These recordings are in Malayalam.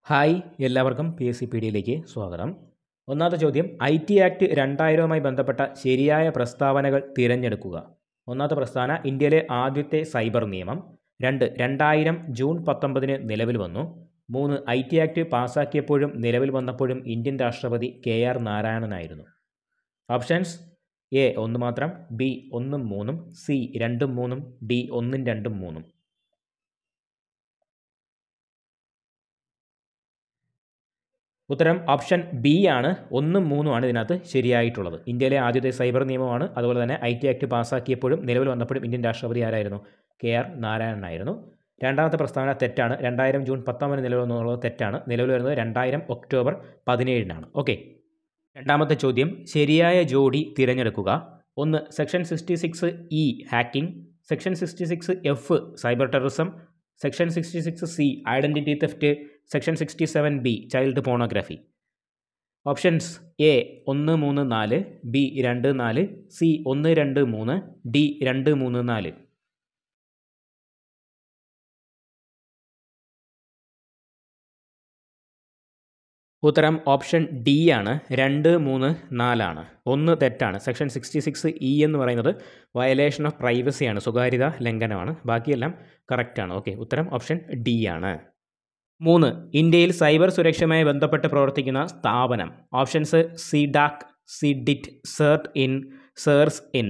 ഹായ് എല്ലാവർക്കും പി എസ് സി പി ഡിയിലേക്ക് സ്വാഗതം ഒന്നാമത്തെ ചോദ്യം ഐ ടി ആക്ട് രണ്ടായിരവുമായി ബന്ധപ്പെട്ട ശരിയായ പ്രസ്താവനകൾ തിരഞ്ഞെടുക്കുക ഒന്നാമത്തെ പ്രസ്താവന ഇന്ത്യയിലെ ആദ്യത്തെ സൈബർ നിയമം രണ്ട് രണ്ടായിരം ജൂൺ പത്തൊമ്പതിന് നിലവിൽ വന്നു മൂന്ന് ഐ ടി ആക്ട് പാസ്സാക്കിയപ്പോഴും നിലവിൽ വന്നപ്പോഴും ഇന്ത്യൻ രാഷ്ട്രപതി കെ ആർ നാരായണനായിരുന്നു ഓപ്ഷൻസ് എ ഒന്ന് മാത്രം ബി ഒന്നും മൂന്നും സി രണ്ടും മൂന്നും ഡി ഒന്നും രണ്ടും മൂന്നും ഉത്തരം ഓപ്ഷൻ ബി ആണ് ഒന്നും മൂന്നുമാണ് ഇതിനകത്ത് ശരിയായിട്ടുള്ളത് ഇന്ത്യയിലെ ആദ്യത്തെ സൈബർ നിയമമാണ് അതുപോലെ തന്നെ ഐ ടി ആക്ട് പാസ്സാക്കിയപ്പോഴും നിലവിൽ വന്നപ്പോഴും ഇന്ത്യൻ രാഷ്ട്രപതി ആരായിരുന്നു കെ ആർ നാരായണനായിരുന്നു രണ്ടാമത്തെ പ്രസ്താവന തെറ്റാണ് രണ്ടായിരം ജൂൺ പത്തൊമ്പതിന് നിലവിൽ വന്നുള്ളത് തെറ്റാണ് നിലവിൽ വരുന്നത് രണ്ടായിരം ഒക്ടോബർ പതിനേഴിനാണ് ഓക്കെ രണ്ടാമത്തെ ചോദ്യം ശരിയായ ജോഡി തിരഞ്ഞെടുക്കുക ഒന്ന് section sixty six E hacking section sixty six F cyber terrorism section sixty six C identity theft section sixty seven B child pornography options A ഒന്ന് മൂന്ന് നാല് ബി രണ്ട് നാല് സി ഒന്ന് രണ്ട് മൂന്ന് ഡി രണ്ട് മൂന്ന് നാല് ഉത്തരം ഓപ്ഷൻ ഡി ആണ് രണ്ട് മൂന്ന് നാലാണ് ഒന്ന് തെറ്റാണ് സെക്ഷൻ സിക്സ്റ്റി സിക്സ് ഇ എന്ന് പറയുന്നത് വയലേഷൻ ഓഫ് പ്രൈവസിയാണ് സ്വകാര്യത ലംഘനമാണ് ബാക്കിയെല്ലാം കറക്റ്റാണ് ഓക്കെ ഉത്തരം ഓപ്ഷൻ ഡി ആണ് മൂന്ന് ഇന്ത്യയിൽ സൈബർ സുരക്ഷയുമായി ബന്ധപ്പെട്ട് പ്രവർത്തിക്കുന്ന സ്ഥാപനം ഓപ്ഷൻസ് സിഡാക് സിഡിറ്റ് സെർട്ട് ഇൻ സെർസ് ഇൻ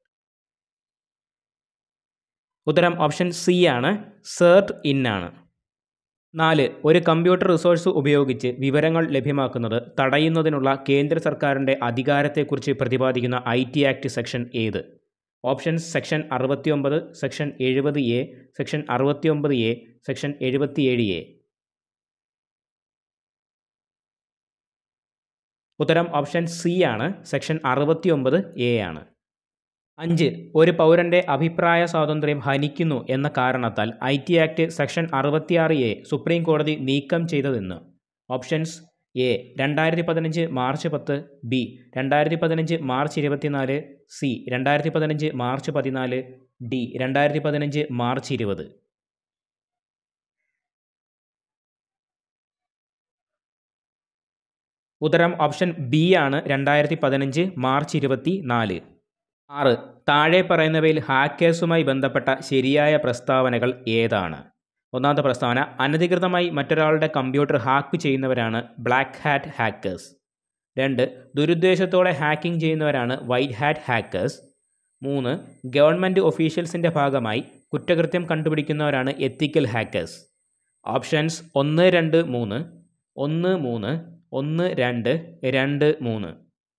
ഉത്തരം ഓപ്ഷൻ സി ആണ് സെർട്ട് ഇൻ ആണ് നാല് ഒരു കമ്പ്യൂട്ടർ റിസോഴ്സ് ഉപയോഗിച്ച് വിവരങ്ങൾ ലഭ്യമാക്കുന്നത് തടയുന്നതിനുള്ള കേന്ദ്ര സർക്കാരിൻ്റെ അധികാരത്തെക്കുറിച്ച് പ്രതിപാദിക്കുന്ന ഐ ടി ആക്ട് സെക്ഷൻ ഏത് ഓപ്ഷൻസ് സെക്ഷൻ അറുപത്തിയൊമ്പത് സെക്ഷൻ എഴുപത് എ സെക്ഷൻ അറുപത്തിയൊമ്പത് എ സെക്ഷൻ എഴുപത്തിയേഴ് എ ഉത്തരം ഓപ്ഷൻ സി ആണ് സെക്ഷൻ അറുപത്തിയൊമ്പത് എ ആണ് അഞ്ച് ഒരു പൗരൻ്റെ അഭിപ്രായ സ്വാതന്ത്ര്യം ഹനിക്കുന്നു എന്ന കാരണത്താൽ ഐ ടി ആക്ട് സെക്ഷൻ അറുപത്തിയാറ് എ സുപ്രീം കോടതി നീക്കം ചെയ്തതെന്ന് ഓപ്ഷൻസ് എ രണ്ടായിരത്തി പതിനഞ്ച് മാർച്ച് പത്ത് ബി രണ്ടായിരത്തി പതിനഞ്ച് മാർച്ച് ഇരുപത്തിനാല് സി രണ്ടായിരത്തി പതിനഞ്ച് മാർച്ച് പതിനാല് ഡി രണ്ടായിരത്തി പതിനഞ്ച് മാർച്ച് ഇരുപത് ഉത്തരം ഓപ്ഷൻ ബി ആണ് രണ്ടായിരത്തി പതിനഞ്ച് മാർച്ച് ഇരുപത്തി നാല് ആറ് താഴെ പറയുന്നവയിൽ ഹാക്കേഴ്സുമായി ബന്ധപ്പെട്ട ശരിയായ പ്രസ്താവനകൾ ഏതാണ് ഒന്നാമത്തെ പ്രസ്താവന അനധികൃതമായി മറ്റൊരാളുടെ കമ്പ്യൂട്ടർ ഹാക്ക് ചെയ്യുന്നവരാണ് ബ്ലാക്ക് ഹാറ്റ് ഹാക്കേഴ്സ് രണ്ട് ദുരുദ്ദേശത്തോടെ ഹാക്കിംഗ് ചെയ്യുന്നവരാണ് വൈറ്റ് ഹാറ്റ് ഹാക്കേഴ്സ് മൂന്ന് ഗവൺമെൻറ് ഒഫീഷ്യൽസിൻ്റെ ഭാഗമായി കുറ്റകൃത്യം കണ്ടുപിടിക്കുന്നവരാണ് എത്തിക്കൽ ഹാക്കേഴ്സ് ഓപ്ഷൻസ് ഒന്ന് രണ്ട് മൂന്ന് ഒന്ന് മൂന്ന് ഒന്ന് രണ്ട് രണ്ട് മൂന്ന്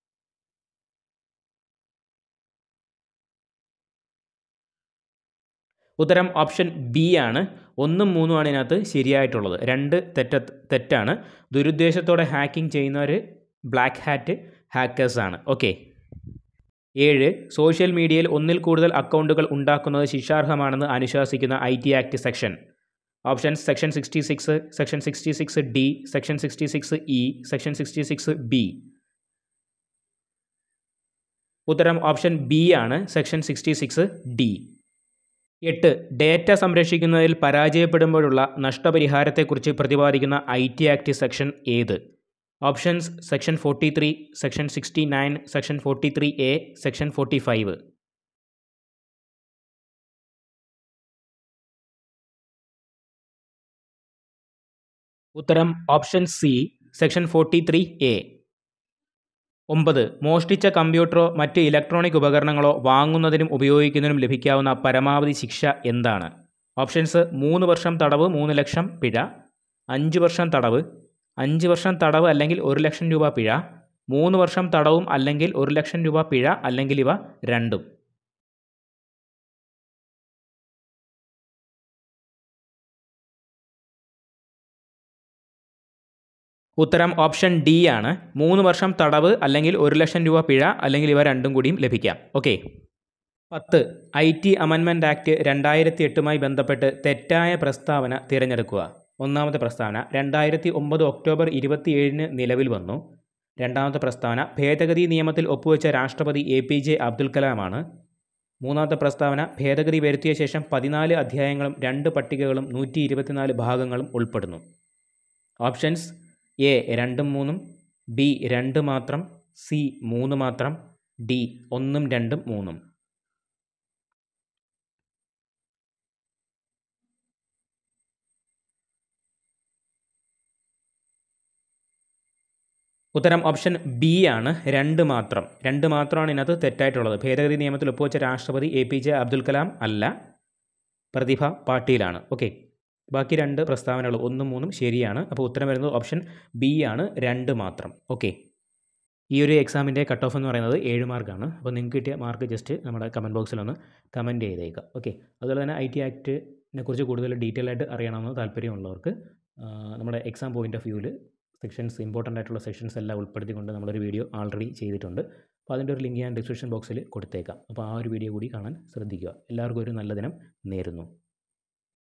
ഉത്തരം ഓപ്ഷൻ ബി ആണ് ഒന്നും മൂന്നുമാണ് ഇതിനകത്ത് ശരിയായിട്ടുള്ളത് രണ്ട് തെറ്റ തെറ്റാണ് ദുരുദ്ദേശത്തോടെ ഹാക്കിംഗ് ചെയ്യുന്നവർ ബ്ലാക്ക് ഹാറ്റ് ഹാക്കേഴ്സ് ആണ് ഓക്കെ ഏഴ് സോഷ്യൽ മീഡിയയിൽ ഒന്നിൽ കൂടുതൽ അക്കൗണ്ടുകൾ ഉണ്ടാക്കുന്നത് ശിക്ഷാർഹമാണെന്ന് അനുശാസിക്കുന്ന I T act section options section sixty six section sixty six D section sixty six E section sixty six B ഉത്തരം ഓപ്ഷൻ ബി ആണ് സെക്ഷൻ സിക്സ്റ്റി സിക്സ് ഡി എട്ട് ഡേറ്റ സംരക്ഷിക്കുന്നതിൽ പരാജയപ്പെടുമ്പോഴുള്ള നഷ്ടപരിഹാരത്തെക്കുറിച്ച് പ്രതിപാദിക്കുന്ന ഐ ടി ആക്ട് സെക്ഷൻ ഏത് options section forty three section sixty nine section forty three A section forty five ഉത്തരം option C section forty three A ഒമ്പത് മോഷ്ടിച്ച കമ്പ്യൂട്ടറോ മറ്റ് ഇലക്ട്രോണിക് ഉപകരണങ്ങളോ വാങ്ങുന്നതിനും ഉപയോഗിക്കുന്നതിനും ലഭിക്കാവുന്ന പരമാവധി ശിക്ഷ എന്താണ് ഓപ്ഷൻസ് മൂന്ന് വർഷം തടവ് മൂന്ന് ലക്ഷം പിഴ അഞ്ച് വർഷം തടവ് അഞ്ച് വർഷം തടവ് അല്ലെങ്കിൽ ഒരു ലക്ഷം രൂപ പിഴ മൂന്ന് വർഷം തടവും അല്ലെങ്കിൽ ഒരു ലക്ഷം രൂപ പിഴ അല്ലെങ്കിൽ ഇവ രണ്ടും ഉത്തരം ഓപ്ഷൻ ഡി ആണ് മൂന്ന് വർഷം തടവ് അല്ലെങ്കിൽ ഒരു ലക്ഷം രൂപ പിഴ അല്ലെങ്കിൽ ഇവ രണ്ടും കൂടിയും ലഭിക്കാം ഓക്കെ പത്ത് ഐ ടി അമെൻമെൻറ്റ് ആക്ട് രണ്ടായിരത്തി എട്ടുമായി ബന്ധപ്പെട്ട് തെറ്റായ പ്രസ്താവന തിരഞ്ഞെടുക്കുക ഒന്നാമത്തെ പ്രസ്താവന രണ്ടായിരത്തി ഒമ്പത് ഒക്ടോബർ ഇരുപത്തിയേഴിന് നിലവിൽ വന്നു രണ്ടാമത്തെ പ്രസ്താവന ഭേദഗതി നിയമത്തിൽ ഒപ്പുവെച്ച രാഷ്ട്രപതി എ പി ജെ അബ്ദുൽ കലാമാണ് മൂന്നാമത്തെ പ്രസ്താവന ഭേദഗതി വരുത്തിയ ശേഷം പതിനാല് അധ്യായങ്ങളും രണ്ട് പട്ടികകളും നൂറ്റി ഇരുപത്തിനാല് ഭാഗങ്ങളും ഉൾപ്പെടുന്നു ഓപ്ഷൻസ് എ രണ്ടും മൂന്നും ബി രണ്ട് മാത്രം സി മൂന്ന് മാത്രം ഡി ഒന്നും രണ്ടും മൂന്നും ഉത്തരം ഓപ്ഷൻ ബി ആണ് രണ്ട് മാത്രം രണ്ട് മാത്രമാണ് ഇതിനകത്ത് തെറ്റായിട്ടുള്ളത് ഭേദഗതി നിയമത്തിൽ ഒപ്പുവെച്ച രാഷ്ട്രപതി A P J Abdul Kalam അല്ല പ്രതിഭ പാട്ടീലാണ് ഓക്കെ ബാക്കി രണ്ട് പ്രസ്താവനകൾ ഒന്നും മൂന്നും ശരിയാണ് അപ്പോൾ ഉത്തരം വരുന്നത് ഓപ്ഷൻ ബി ആണ് രണ്ട് മാത്രം ഓക്കെ ഈ ഒരു എക്സാമിൻ്റെ കട്ട് ഓഫ് എന്ന് പറയുന്നത് ഏഴ് മാർക്കാണ് അപ്പോൾ നിങ്ങൾക്ക് കിട്ടിയ മാർക്ക് ജസ്റ്റ് നമ്മുടെ കമൻറ്റ് ബോക്സിലൊന്ന് കമൻറ്റ് ചെയ്തേക്കുക ഓക്കെ അതുപോലെ തന്നെ ഐ ടി ആക്ടിനെ കുറിച്ച് കൂടുതൽ ഡീറ്റെയിൽ ആയിട്ട് അറിയണമെന്ന് താല്പര്യമുള്ളവർക്ക് ആ, നമ്മുടെ എക്സാം പോയിൻ്റ് ഓഫ് വ്യൂവിൽ സെക്ഷൻസ് ഇമ്പോർട്ടൻ്റ് ആയിട്ടുള്ള സെക്ഷൻസ് എല്ലാം ഉൾപ്പെടുത്തിക്കൊണ്ട് നമ്മളൊരു വീഡിയോ ആൾറെഡി ചെയ്തിട്ടുണ്ട് അപ്പോൾ അതിൻ്റെ ഒരു ലിങ്ക് ഞാൻ ഡിസ്ക്രിപ്ഷൻ ബോക്സിൽ കൊടുത്തേക്കാം അപ്പോൾ ആ ഒരു വീഡിയോ കൂടി കാണാൻ ശ്രദ്ധിക്കുക എല്ലാവർക്കും ഒരു നല്ല ദിനം നേരുന്നു